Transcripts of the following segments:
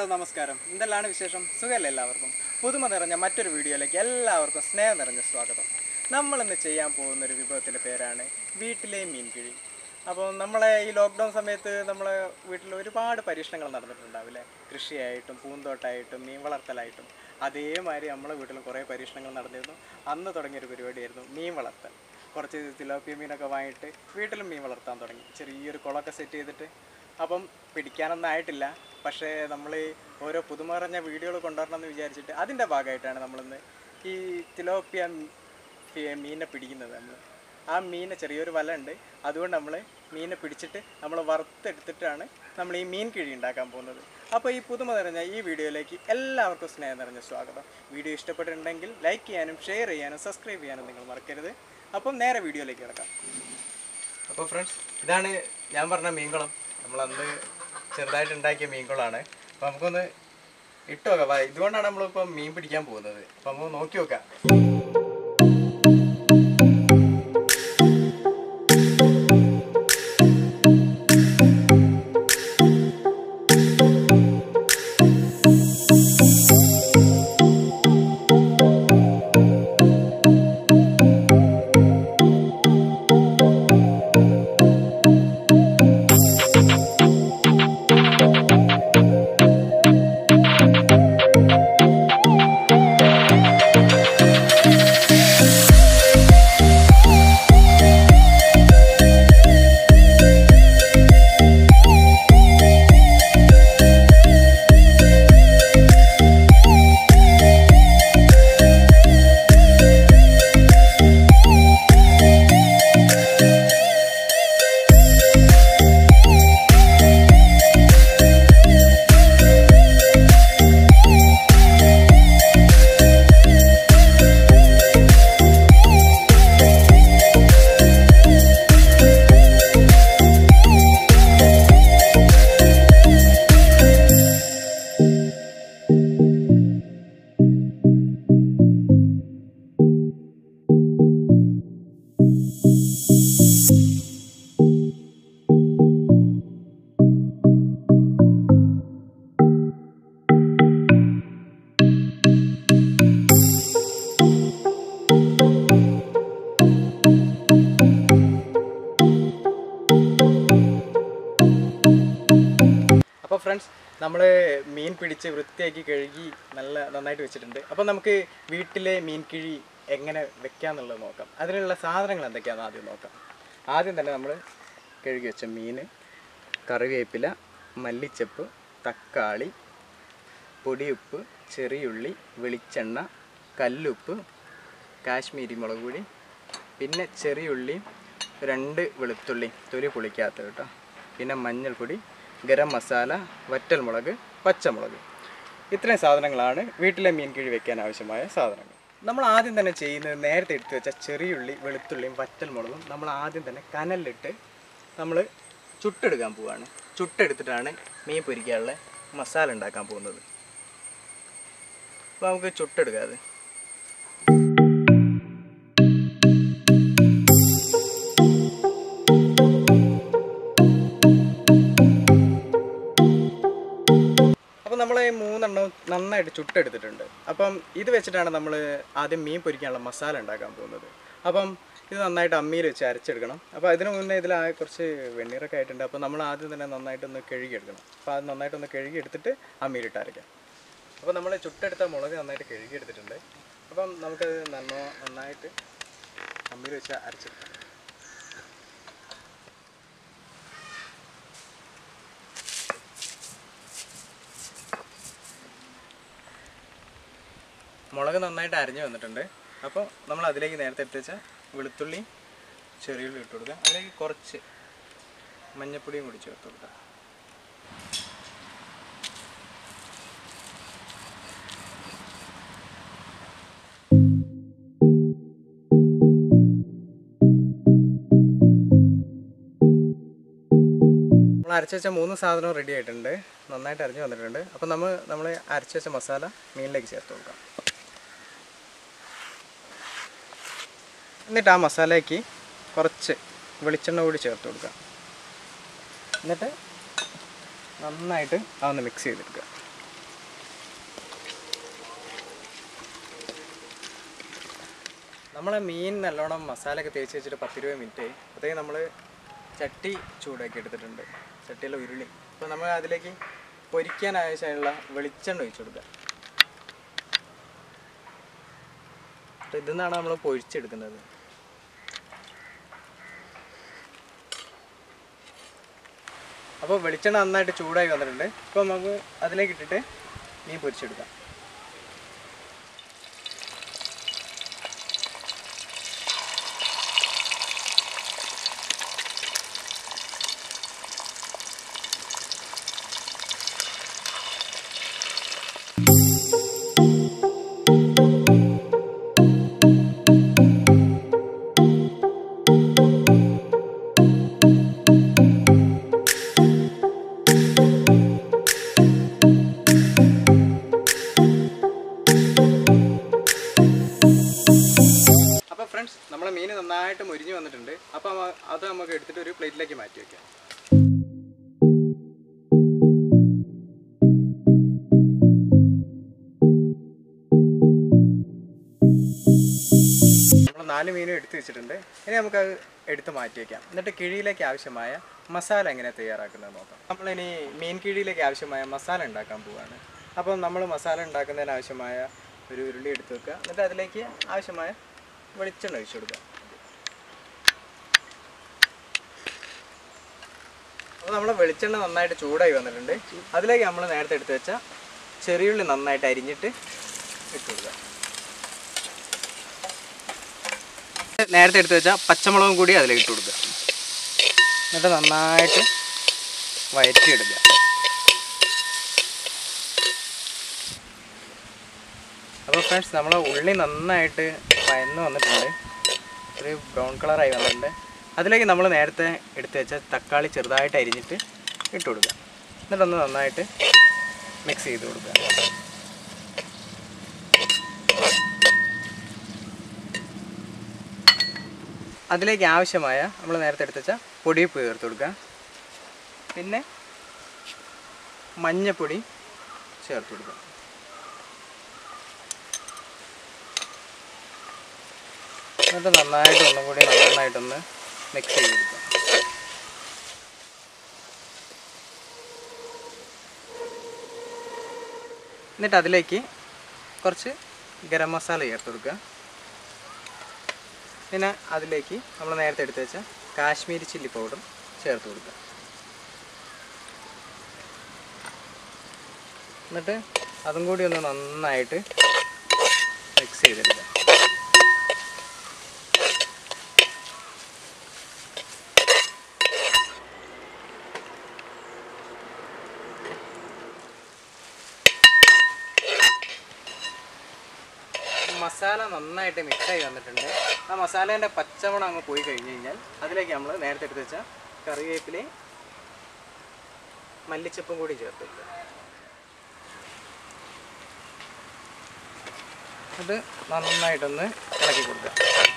hello നമസ്കാരം എന്തെല്ലാണ് വിശേഷം സുഖമല്ലേ എല്ലാവർക്കും പുതുമ നിറഞ്ഞ മറ്റൊരു വീഡിയോയിലേക്ക് എല്ലാവർക്കും സ്നേഹം നിറഞ്ഞ സ്വാഗതം നമ്മളിന്ന് ചെയ്യാൻ പോകുന്ന ഒരു വിഭവത്തിൻ്റെ പേരാണ് വീട്ടിലെ മീൻകിഴി അപ്പോൾ നമ്മളെ ഈ ലോക്ക്ഡൗൺ സമയത്ത് നമ്മളെ വീട്ടിൽ ഒരുപാട് പരീക്ഷണങ്ങൾ നടന്നിട്ടുണ്ടാവില്ലേ കൃഷിയായിട്ടും പൂന്തോട്ടമായിട്ടും മീൻ വളർത്തലായിട്ടും അതേമാതിരി നമ്മളെ വീട്ടിലും കുറേ പരീക്ഷണങ്ങൾ നടന്നിരുന്നു അന്ന് തുടങ്ങിയൊരു പരിപാടിയായിരുന്നു മീൻ വളർത്തൽ കുറച്ച് തിലോപ്പിയ മീനൊക്കെ വാങ്ങിയിട്ട് വീട്ടിലും മീൻ വളർത്താൻ തുടങ്ങി ചെറിയൊരു കുളമൊക്കെ സെറ്റ് ചെയ്തിട്ട് അപ്പം പിടിക്കാനൊന്നും ആയിട്ടില്ല പക്ഷേ നമ്മൾ ഓരോ പുതുമറഞ്ഞ വീഡിയോകൾ കൊണ്ടുവരണം എന്ന് വിചാരിച്ചിട്ട് അതിൻ്റെ ഭാഗമായിട്ടാണ് നമ്മളിന്ന് ഈ തിലോപ്പിയ ഫി- മീനിനെ പിടിക്കുന്നത് നമ്മൾ ആ മീനെ ചെറിയൊരു വല ഉണ്ട് അതുകൊണ്ട് നമ്മൾ മീനെ പിടിച്ചിട്ട് നമ്മൾ വറുത്തെടുത്തിട്ടാണ് നമ്മൾ ഈ മീൻ കിഴി ഉണ്ടാക്കാൻ പോകുന്നത് അപ്പോൾ ഈ പുതുമ നിറഞ്ഞ ഈ വീഡിയോയിലേക്ക് എല്ലാവർക്കും സ്നേഹം നിറഞ്ഞ സ്വാഗതം വീഡിയോ ഇഷ്ടപ്പെട്ടിട്ടുണ്ടെങ്കിൽ ലൈക്ക് ചെയ്യാനും ഷെയർ ചെയ്യാനും സബ്സ്ക്രൈബ് ചെയ്യാനും നിങ്ങൾ മറക്കരുത് അപ്പം നേരെ വീഡിയോയിലേക്ക് കിടക്കാം അപ്പോൾ ഫ്രണ്ട്സ് ഇതാണ് ഞാൻ പറഞ്ഞ മീൻകുളം നമ്മളന്ന് ചെറുതായിട്ട് ഉണ്ടാക്കിയ മീൻകുളമാണ് അപ്പോൾ നമുക്കൊന്ന് ഇട്ട് നോക്കാം വാ, ഇതുകൊണ്ടാണ് നമ്മളിപ്പോൾ മീൻ പിടിക്കാൻ പോകുന്നത് അപ്പോൾ നമുക്ക് നോക്കി നോക്കാം അപ്പോൾ ഫ്രണ്ട്സ് നമ്മൾ മീൻ പിടിച്ച് വൃത്തിയാക്കി കഴുകി നല്ല നന്നായിട്ട് വെച്ചിട്ടുണ്ട് അപ്പോൾ നമുക്ക് വീട്ടിലെ മീൻ കിഴി എങ്ങനെ വെക്കാന്നുള്ളത് നോക്കാം അതിനുള്ള സാധനങ്ങൾ എന്തൊക്കെയാണെന്ന് ആദ്യം നോക്കാം ആദ്യം തന്നെ നമ്മൾ കഴുകി വെച്ച മീൻ കറിവേപ്പില മല്ലിച്ചപ്പ് തക്കാളി പൊടിയുപ്പ് ചെറിയുള്ളി വെളിച്ചെണ്ണ കല്ലുപ്പ് കാശ്മീരി മുളക് പൊടി പിന്നെ ചെറിയുള്ളി രണ്ട് വെളുത്തുള്ളി തൊലി പൊളിക്കാത്ത കേട്ടോ പിന്നെ മഞ്ഞൾപ്പൊടി ഗരം മസാല വറ്റൽമുളക് പച്ചമുളക് ഇത്രയും സാധനങ്ങളാണ് വീട്ടിലെ മീൻ കിഴി വെക്കാൻ ആവശ്യമായ സാധനങ്ങൾ നമ്മൾ ആദ്യം തന്നെ ചെയ്യുന്നത് നേരത്തെ എടുത്തു വെച്ച ചെറിയുള്ളി വെളുത്തുള്ളിയും വറ്റൽമുളകും നമ്മൾ ആദ്യം തന്നെ കനലിലിട്ട് നമ്മൾ ചുട്ടെടുക്കാൻ പോവുകയാണ് ചുട്ടെടുത്തിട്ടാണ് മീൻ പൊരിക്കാനുള്ള മസാല ഉണ്ടാക്കാൻ പോകുന്നത് അപ്പോൾ നമുക്ക് ചുട്ടെടുക്കാം അത് അപ്പോൾ നമ്മൾ മൂന്നെണ്ണം നന്നായിട്ട് ചുട്ടെടുത്തിട്ടുണ്ട് അപ്പം ഇത് വെച്ചിട്ടാണ് നമ്മൾ ആദ്യം മീൻ പൊരിക്കാനുള്ള മസാല ഉണ്ടാക്കാൻ പോകുന്നത് അപ്പം ഇത് നന്നായിട്ട് അമ്മിയിൽ വെച്ച് അരച്ചെടുക്കണം അപ്പോൾ അതിന് മുന്നേ ഇതിൽ ആ കുറച്ച് വെണ്ണീറൊക്കെ ആയിട്ടുണ്ട് അപ്പോൾ നമ്മൾ ആദ്യം തന്നെ നന്നായിട്ടൊന്ന് കഴുകിയെടുക്കണം അപ്പോൾ അത് നന്നായിട്ടൊന്ന് കഴുകിയെടുത്തിട്ട് അമ്മിയിലിട്ട് അരയ്ക്കാം അപ്പോൾ നമ്മൾ ചുട്ടെടുത്ത മുളക് നന്നായിട്ട് കഴുകിയെടുത്തിട്ടുണ്ട് അപ്പം നമുക്കത് നന്നോ നന്നായിട്ട് അമ്മിയിൽ വെച്ച് അരച്ചെടുക്കാം മുളക് നന്നായിട്ട് അരിഞ്ഞു വന്നിട്ടുണ്ട് അപ്പോൾ നമ്മൾ അതിലേക്ക് നേരത്തെ എടുത്ത് വെച്ച വെളുത്തുള്ളി ചെറിയുള്ളി ഇട്ട് കൊടുക്കുക അതിലേക്ക് കുറച്ച് മഞ്ഞപ്പൊടിയും കൂടി ചേർത്ത് കൊടുക്കുക നമ്മൾ അരച്ച് വെച്ച മൂന്ന് സാധനവും റെഡി ആയിട്ടുണ്ട് നന്നായിട്ട് അരിഞ്ഞു വന്നിട്ടുണ്ട് അപ്പോൾ നമ്മൾ നമ്മൾ അരച്ച് വെച്ച മസാല മീനിലേക്ക് ചേർത്ത് കൊടുക്കാം എന്നിട്ട് ആ മസാലയ്ക്ക് കുറച്ച് വെളിച്ചെണ്ണ കൂടി ചേർത്ത് കൊടുക്കുക എന്നിട്ട് നന്നായിട്ട് അതൊന്ന് മിക്സ് ചെയ്തെടുക്കുക നമ്മളെ മീൻ നല്ലോണം മസാല ഒക്കെ തേച്ച് വെച്ചിട്ട് പത്തിരുപത് മിനിറ്റ് അപ്പോഴത്തേക്ക് നമ്മൾ ചട്ടി ചൂടാക്കി എടുത്തിട്ടുണ്ട് ചട്ടിയിലെ ഉരുളി അപ്പോൾ നമ്മൾ അതിലേക്ക് പൊരിക്കാൻ ആവശ്യമുള്ള വെളിച്ചെണ്ണ ഒഴിച്ചു കൊടുക്കുക അപ്പോൾ ഇതിൽ നിന്നാണ് നമ്മൾ പൊരിച്ചെടുക്കുന്നത് അപ്പോൾ വെളിച്ചെണ്ണ നന്നായിട്ട് ചൂടായി വന്നിട്ടുണ്ട് ഇപ്പോൾ നമുക്ക് അതിലേക്ക് ഇട്ടിട്ട് മീൻ പൊരിച്ചെടുക്കാം അപ്പോൾ ഫ്രണ്ട്സ് നമ്മളെ മീൻ നന്നായിട്ട് മുരിഞ്ഞ് വന്നിട്ടുണ്ട് അപ്പോൾ അത് നമുക്ക് എടുത്തിട്ട് ഒരു പ്ലേറ്റിലേക്ക് മാറ്റി വയ്ക്കാം നമ്മൾ നാല് മീനും എടുത്ത് വെച്ചിട്ടുണ്ട് ഇനി നമുക്ക് അത് എടുത്ത് മാറ്റി വയ്ക്കാം എന്നിട്ട് കിഴിയിലേക്ക് ആവശ്യമായ മസാല എങ്ങനെ തയ്യാറാക്കുന്നത് നോക്കാം നമ്മളിനി മീൻ കിഴിയിലേക്ക് ആവശ്യമായ മസാല ഉണ്ടാക്കാൻ പോവുകയാണ് അപ്പം നമ്മൾ മസാല ഉണ്ടാക്കുന്നതിന് ആവശ്യമായ ഒരു ഉരുളി എടുത്ത് വെക്കുക എന്നിട്ട് അതിലേക്ക് ആവശ്യമായ വെളിച്ചെണ്ണ ഒഴിച്ചു കൊടുക്കുക അപ്പോൾ നമ്മൾ വെളിച്ചെണ്ണ നന്നായിട്ട് ചൂടായി വന്നിട്ടുണ്ട് അതിലേക്ക് നമ്മൾ നേരത്തെ എടുത്ത് വെച്ച ചെറിയുള്ളി നന്നായിട്ട് അരിഞ്ഞിട്ട് ഇട്ട് കൊടുക്കുക നേരത്തെ എടുത്ത് വെച്ച പച്ചമുളകും കൂടി അതിലേക്ക് ഇട്ട് കൊടുക്കുക എന്നിട്ട് നന്നായിട്ട് വയറ്റിയെടുക്കുക അപ്പോൾ ഫ്രണ്ട്സ് നമ്മൾ ഉള്ളി നന്നായിട്ട് വയന്ന് വന്നിട്ടുണ്ട് ഒരു ബ്രൗൺ കളറായി വന്നിട്ടുണ്ട് അതിലേക്ക് നമ്മൾ നേരത്തെ എടുത്ത് വെച്ച തക്കാളി ചെറുതായിട്ട് അരിഞ്ഞിട്ട് ഇട്ട് കൊടുക്കുക എന്നിട്ടൊന്ന് നന്നായിട്ട് മിക്സ് ചെയ്ത് കൊടുക്കുക അതിലേക്ക് ആവശ്യമായ നമ്മൾ നേരത്തെ എടുത്ത് വെച്ച പൊടിയുപ്പ് ചേർത്ത് കൊടുക്കുക പിന്നെ മഞ്ഞപ്പൊടി ചേർത്ത് കൊടുക്കുക എന്നിട്ട് നന്നായിട്ട് ഒന്നും കൂടി നന്നായിട്ടൊന്ന് മിക്സ് ചെയ്ത് കൊടുക്കുക എന്നിട്ട് അതിലേക്ക് കുറച്ച് ഗരം മസാല ചേർത്ത് കൊടുക്കുക പിന്നെ അതിലേക്ക് നമ്മൾ നേരത്തെ എടുത്ത് വെച്ച കാശ്മീരി ചില്ലി പൗഡർ ചേർത്ത് കൊടുക്കുക എന്നിട്ട് അതും കൂടി ഒന്ന് നന്നായിട്ട് മിക്സ് ചെയ്തെടുക്കുക മസാല നന്നായിട്ട് മിക്സായി വന്നിട്ടുണ്ട് ആ മസാലേൻ്റെ പച്ചമണം അങ്ങ് പോയി കഴിഞ്ഞ് കഴിഞ്ഞാൽ അതിലേക്ക് നമ്മൾ നേരത്തെ എടുത്ത് വെച്ച കറിവേപ്പിലയും മല്ലിച്ചപ്പും കൂടി ചേർത്തിട്ട് അത് നന്നായിട്ടൊന്ന് ഇളക്കി കൊടുക്കുക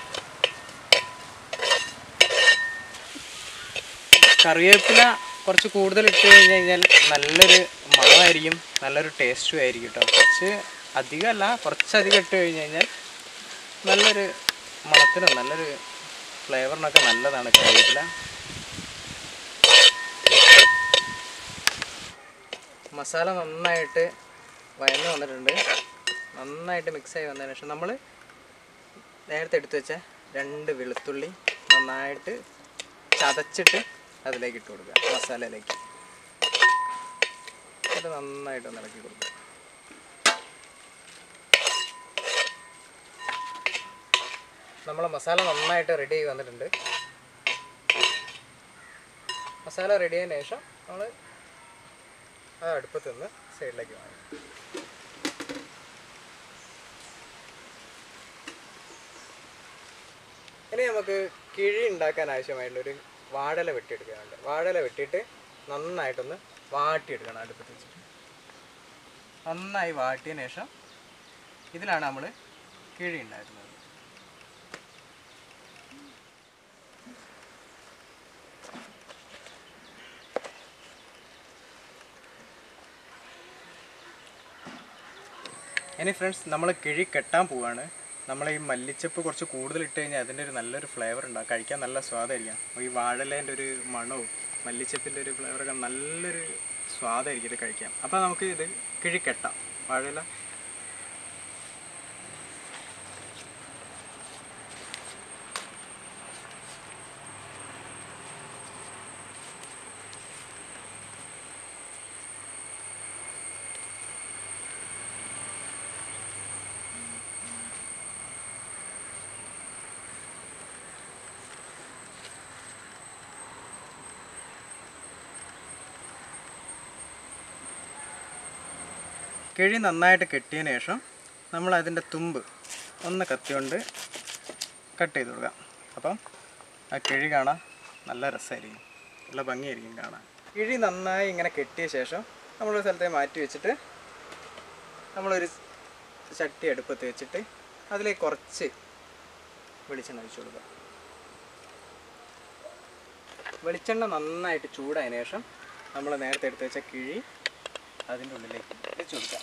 കറിവേപ്പില കുറച്ച് കൂടുതൽ ഇട്ട് കഴിഞ്ഞ് കഴിഞ്ഞാൽ നല്ലൊരു മണമായിരിക്കും നല്ലൊരു ടേസ്റ്റും ആയിരിക്കും കേട്ടോ കുറച്ച് അധികമല്ല കുറച്ചധികം ഇട്ട് കഴിഞ്ഞ് കഴിഞ്ഞാൽ നല്ലൊരു മണത്തിനും നല്ലൊരു ഫ്ലേവറിനൊക്കെ നല്ലതാണ് കറിവേപ്പില മസാല നന്നായിട്ട് വയന്ന് വന്നിട്ടുണ്ട് നന്നായിട്ട് മിക്സായി വന്നതിന് ശേഷം നമ്മൾ നേരത്തെ എടുത്തു വെച്ച രണ്ട് വെളുത്തുള്ളി നന്നായിട്ട് ചതച്ചിട്ട് അതിലേക്ക് ഇട്ട് കൊടുക്കുക മസാലയിലേക്ക് അത് നന്നായിട്ടൊന്ന് ഇളക്കി കൊടുക്കുക നമ്മളെ മസാല നന്നായിട്ട് റെഡി ആയി വന്നിട്ടുണ്ട് മസാല റെഡി ആയതിനു ശേഷം നമ്മൾ ആ അടുപ്പത്ത് നിന്ന് സൈഡിലേക്ക് വാങ്ങി ഇനി നമുക്ക് കിഴി ഉണ്ടാക്കാൻ ആവശ്യമായിട്ടുള്ളൊരു വാഴല വെട്ടിയെടുക്കാനുണ്ട് വാഴല വെട്ടിയിട്ട് നന്നായിട്ടൊന്ന് വാട്ടിയെടുക്കണം അടുപ്പത്ത് വെച്ചിട്ട് നന്നായി വാട്ടിയതിന് ശേഷം ഇതിലാണ് നമ്മൾ കിഴി ഉണ്ടാക്കുന്നത് ഇനി ഫ്രണ്ട്സ് നമ്മൾ കിഴി കെട്ടാൻ പോവാണ് നമ്മൾ ഈ മല്ലിച്ചപ്പ് കുറച്ച് കൂടുതൽ ഇട്ട് കഴിഞ്ഞാൽ അതിൻ്റെ ഒരു നല്ലൊരു ഫ്ലേവർ ഉണ്ടാവും കഴിക്കാൻ നല്ല സ്വാദായിരിക്കും അപ്പോൾ ഈ വാഴലേൻ്റെ ഒരു മണവും മല്ലിച്ചപ്പിൻ്റെ ഒരു ഫ്ലേവറൊക്കെ നല്ലൊരു സ്വാദായിരിക്കും ഇത് കഴിക്കാൻ അപ്പോൾ നമുക്ക് ഇത് കിഴിക്കെട്ടാം വാഴയില കിഴി നന്നായിട്ട് കെട്ടിയതിന് ശേഷം നമ്മൾ അതിൻ്റെ തുമ്പ് ഒന്ന് കത്തി കൊണ്ട് കട്ട് ചെയ്ത് കൊടുക്കാം അപ്പം ആ കിഴി കാണാൻ നല്ല രസമായിരിക്കും നല്ല ഭംഗിയായിരിക്കും കാണാൻ കിഴി നന്നായി ഇങ്ങനെ കെട്ടിയ ശേഷം നമ്മളൊരു സ്ഥലത്തെ മാറ്റി വെച്ചിട്ട് നമ്മളൊരു ചട്ടി അടുപ്പത്ത് വെച്ചിട്ട് അതിലേക്ക് കുറച്ച് വെളിച്ചെണ്ണ ഒഴിച്ചു കൊടുക്കുക വെളിച്ചെണ്ണ നന്നായിട്ട് ചൂടായതിനു ശേഷം നമ്മൾ നേരത്തെ എടുത്ത് വെച്ച കിഴി അതിൻ്റെ ഉള്ളിലേക്ക് വെച്ച് കൊടുക്കാം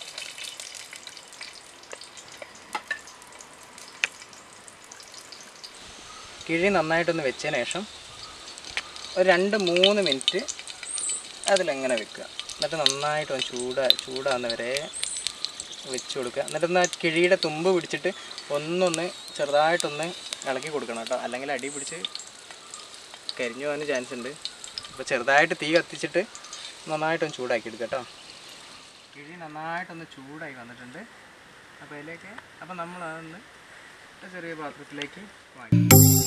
കിഴി നന്നായിട്ടൊന്ന് വെച്ചതിന് ശേഷം ഒരു രണ്ട് മൂന്ന് മിനിറ്റ് അതിലെങ്ങനെ വെക്കുക എന്നിട്ട് നന്നായിട്ട് ഒന്ന് ചൂടാ ചൂടാകുന്ന വരെ വെച്ച് കൊടുക്കുക എന്നിട്ട് ഒന്ന് ആ കിഴിയുടെ തുമ്പ് പിടിച്ചിട്ട് ഒന്നൊന്ന് ചെറുതായിട്ടൊന്ന് ഇളക്കി കൊടുക്കണം കേട്ടോ അല്ലെങ്കിൽ അടി പിടിച്ച് കരിഞ്ഞു പോകാൻ ചാൻസ് ഉണ്ട് അപ്പോൾ ചെറുതായിട്ട് തീ കത്തിച്ചിട്ട് നന്നായിട്ടൊന്ന് ചൂടാക്കി എടുക്കുക കേട്ടോ കിഴി നന്നായിട്ടൊന്ന് ചൂടായി വന്നിട്ടുണ്ട് അപ്പോൾ അതിലേക്ക് അപ്പോൾ നമ്മൾ അതൊന്ന് ഒരു ചെറിയ പാത്രത്തിലേക്ക് വാങ്ങി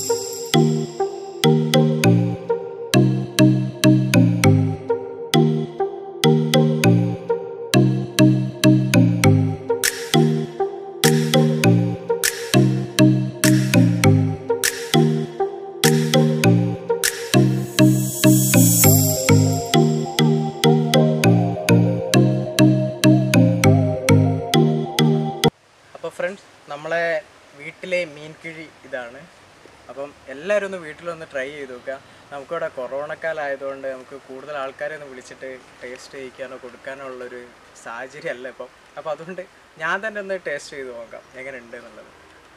അപ്പോൾ ഫ്രണ്ട്സ് നമ്മളെ വീട്ടിലെ മീൻ കിഴി ഇതാണ് അപ്പം എല്ലാവരും ഒന്ന് വീട്ടിലൊന്ന് ട്രൈ ചെയ്ത് നോക്കുക നമുക്കിവിടെ കൊറോണക്കാലായതുകൊണ്ട് നമുക്ക് കൂടുതൽ ആൾക്കാരെ ഒന്ന് വിളിച്ചിട്ട് ടേസ്റ്റ് ചെയ്യിക്കാനോ കൊടുക്കാനോ ഉള്ളൊരു സാഹചര്യം അല്ല ഇപ്പം അപ്പോൾ അതുകൊണ്ട് ഞാൻ തന്നെ ഒന്ന് ടേസ്റ്റ് ചെയ്ത് നോക്കാം എങ്ങനെ ഉണ്ട് എന്നുള്ളത്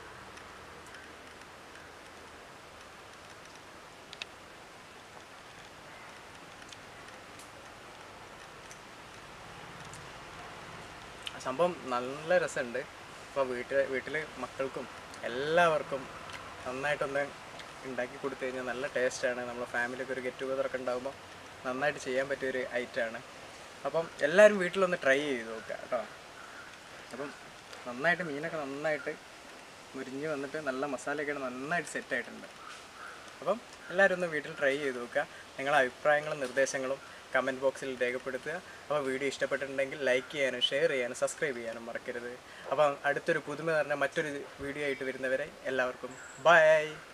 സംഭവം നല്ല രസമുണ്ട് ഇപ്പോൾ വീട്ടിൽ വീട്ടിൽ മക്കൾക്കും എല്ലാവർക്കും നന്നായിട്ടൊന്ന് ഉണ്ടാക്കി കൊടുത്തു കഴിഞ്ഞാൽ നല്ല ടേസ്റ്റാണ് നമ്മളെ ഫാമിലിയൊക്കെ ഒരു ഗെറ്റ് ടുഗദർ ഒക്കെ ഉണ്ടാകുമ്പോൾ നന്നായിട്ട് ചെയ്യാൻ പറ്റിയൊരു ഐറ്റമാണ് അപ്പം എല്ലാവരും വീട്ടിലൊന്ന് ട്രൈ ചെയ്ത് നോക്കുക കേട്ടോ അപ്പം നന്നായിട്ട് മീനൊക്കെ നന്നായിട്ട് മുരിഞ്ഞ് വന്നിട്ട് നല്ല മസാലയൊക്കെ നന്നായിട്ട് സെറ്റ് ആയിട്ടുണ്ട് അപ്പം എല്ലാവരും ഒന്ന് വീട്ടിൽ ട്രൈ ചെയ്ത് നോക്കുക നിങ്ങളുടെ അഭിപ്രായങ്ങളും നിർദ്ദേശങ്ങളും കമൻറ്റ് ബോക്സിൽ രേഖപ്പെടുത്തുക അപ്പോൾ വീഡിയോ ഇഷ്ടപ്പെട്ടിട്ടുണ്ടെങ്കിൽ ലൈക്ക് ചെയ്യാനും ഷെയർ ചെയ്യാനും സബ്സ്ക്രൈബ് ചെയ്യാനും മറക്കരുത് അപ്പം അടുത്തൊരു പുതുമ നിറഞ്ഞ മറ്റൊരു വീഡിയോ ആയിട്ട് വരുന്നവരെ എല്ലാവർക്കും ബൈ